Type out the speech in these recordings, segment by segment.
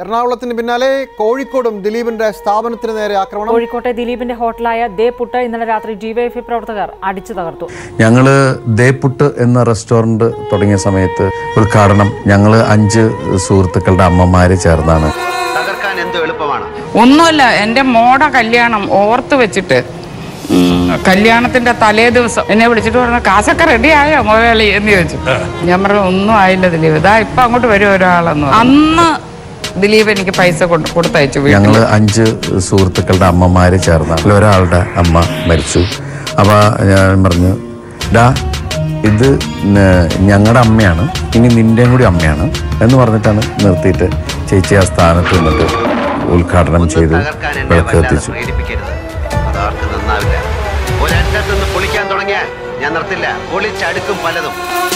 എറണാകുളത്തിന് പിന്നാലെ കോഴിക്കോടും ദിലീപിന്റെ സ്ഥാപനത്തിന് നേരെ ആക്രമണം കോഴിക്കോട്ടെ ദിലീപിന്റെ ഹോട്ടലായ ദേ പുട്ട് ഇന്നലെ രാത്രി ഡിവൈഎഫ്ഐ പ്രവർത്തകർ അടിച്ചു തകർത്തു ഞങ്ങൾ ദേപ്പുട്ട് എന്ന റെസ്റ്റോറൻറ്റ് തുടങ്ങിയ സമയത്ത് ഉദ്ഘാടനം ഞങ്ങൾ അഞ്ച് സുഹൃത്തുക്കളുടെ അമ്മമാര് ചേർന്നാണ് തകർക്കാൻ എന്ത് എളുപ്പമാണ് ഒന്നുമല്ല എൻ്റെ മോടെ കല്യാണം ഓർത്ത് വെച്ചിട്ട് ഉം, കല്യാണത്തിന്റെ തലേ ദിവസം എന്നെ വിളിച്ചിട്ട് പറഞ്ഞു കാശൊക്കെ റെഡി ആയോ മുതലാളി എന്ന് ചോദിച്ചു ഞാൻ പറഞ്ഞു ഒന്നും ആയില്ല ദിലീപ് ഇതാ ഇപ്പൊ അങ്ങോട്ട് വരും ഒരാളെന്ന് പറഞ്ഞു. അന്ന് ദിലീപ് എനിക്ക് പൈസ കൊണ്ട് കൊടുത്തയച്ചു ഞങ്ങൾ വീട്ടിൽ അഞ്ച് സുഹൃത്തുക്കളുടെ അമ്മമാര് ചേർന്ന ഒരാളുടെ അമ്മ മരിച്ചു അപ്പോൾ ഞാൻ പറഞ്ഞു ഡാ ഇത് ഞങ്ങളുടെ അമ്മയാണ് ഇനി നിന്റെയും കൂടി അമ്മയാണ് എന്ന് പറഞ്ഞിട്ടാണ് നിർത്തിയിട്ട് ചേച്ചി ആ സ്ഥാനത്ത് നിന്നിട്ട് ഉദ്ഘാടനം ചെയ്ത് തകർക്കാൻ എന്നെ വിളക്ക് വല്ലാതെ കത്തിച്ചു പ്രേരിപ്പിക്കരുത് അതാർക്ക് നന്നാവില്ല ഒരറ്റത്തുനിന്ന് പൊളിക്കാൻ തുടങ്ങിയാൽ ഞാൻ നിർത്തില്ല പൊളിച്ചടുക്കും പലതും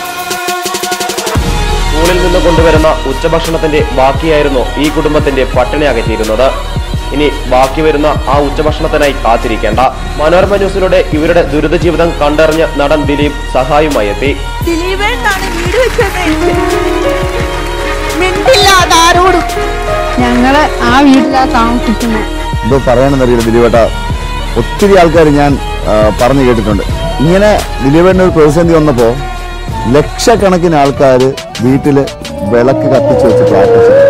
സ്കൂളിൽ നിന്ന് കൊണ്ടുവരുന്ന ഉച്ചഭക്ഷണത്തിന്റെ ബാക്കിയായിരുന്നു ഈ കുടുംബത്തിന്റെ പട്ടിണി അകറ്റിയിരുന്നത് ഇനി ബാക്കി വരുന്ന ആ ഉച്ചഭക്ഷണത്തിനായി കാത്തിരിക്കേണ്ട മനോരമ ന്യൂസിലൂടെ ഇവരുടെ ദുരിത ജീവിതം കണ്ടറിഞ്ഞ് നടൻ ദിലീപ് സഹായമായി എത്തി ദിലീപേട്ടാണ് വീട് വെച്ചത് മിണ്ടില്ല അതാരോടും ഞങ്ങള് ആ വീട്ടിലാ താമസിക്കുന്നത് എന്തോ പറയണമെന്നറിയില്ല ദിലീപേട്ട ഒത്തിരി ആൾക്കാർ ഞാൻ ആ, പറഞ്ഞു കേട്ടിട്ടുണ്ട് ഇങ്ങനെ ദിലീപേട്ടന് ഒരു പ്രതിസന്ധി വന്നപ്പോൾ ലക്ഷക്കണക്കിന് ആൾക്കാർ വീട്ടിൽ വിളക്ക് കത്തിച്ച് വെച്ച് പ്രാർത്ഥിച്ചു